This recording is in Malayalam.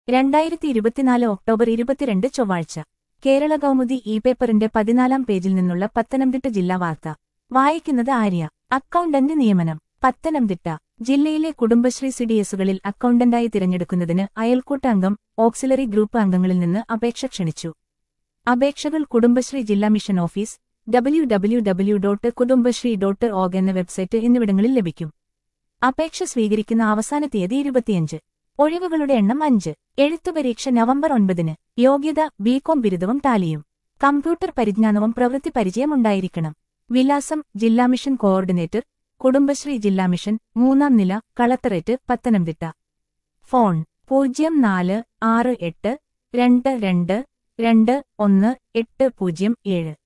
രണ്ടായിരത്തി ഇരുപത്തിനാല് ഒക്ടോബർ ഇരുപത്തിരണ്ട് ചൊവ്വാഴ്ച കേരള കൗമുദി ഇ പേപ്പറിന്റെ പതിനാലാം പേജിൽ നിന്നുള്ള പത്തനംതിട്ട ജില്ലാ വാർത്ത വായിക്കുന്നത് ആര്യ അക്കൗണ്ടന്റ് നിയമനം പത്തനംതിട്ട ജില്ലയിലെ കുടുംബശ്രീ സിഡിഎസുകളിൽ അക്കൗണ്ടന്റായി തിരഞ്ഞെടുക്കുന്നതിന് അയൽക്കൂട്ട അംഗം ഓക്സിലറി ഗ്രൂപ്പ് അംഗങ്ങളിൽ നിന്ന് അപേക്ഷ ക്ഷണിച്ചു അപേക്ഷകൾ കുടുംബശ്രീ ജില്ലാ mission office W W W dot Kudumbashree dot org എന്ന വെബ്സൈറ്റ് എന്നിവിടങ്ങളിൽ ലഭിക്കും അപേക്ഷ സ്വീകരിക്കുന്ന അവസാന തീയതി ഇരുപത്തിയഞ്ച് ഒഴിവുകളുടെ എണ്ണം അഞ്ച് എഴുത്തുപരീക്ഷ നവംബർ ഒൻപതിന് യോഗ്യത ബികോം ബിരുദവും ടാലിയും കമ്പ്യൂട്ടർ പരിജ്ഞാനവും പ്രവൃത്തി പരിചയമുണ്ടായിരിക്കണം വിലാസം ജില്ലാ മിഷൻ കോർഡിനേറ്റർ കുടുംബശ്രീ ജില്ലാ മിഷൻ മൂന്നാം നില കളക്ടറേറ്റ് പത്തനംതിട്ട ഫോൺ പൂജ്യം നാല് ആറ് എട്ട് രണ്ട് രണ്ട് രണ്ട് ഒന്ന് എട്ട് പൂജ്യം ഏഴ്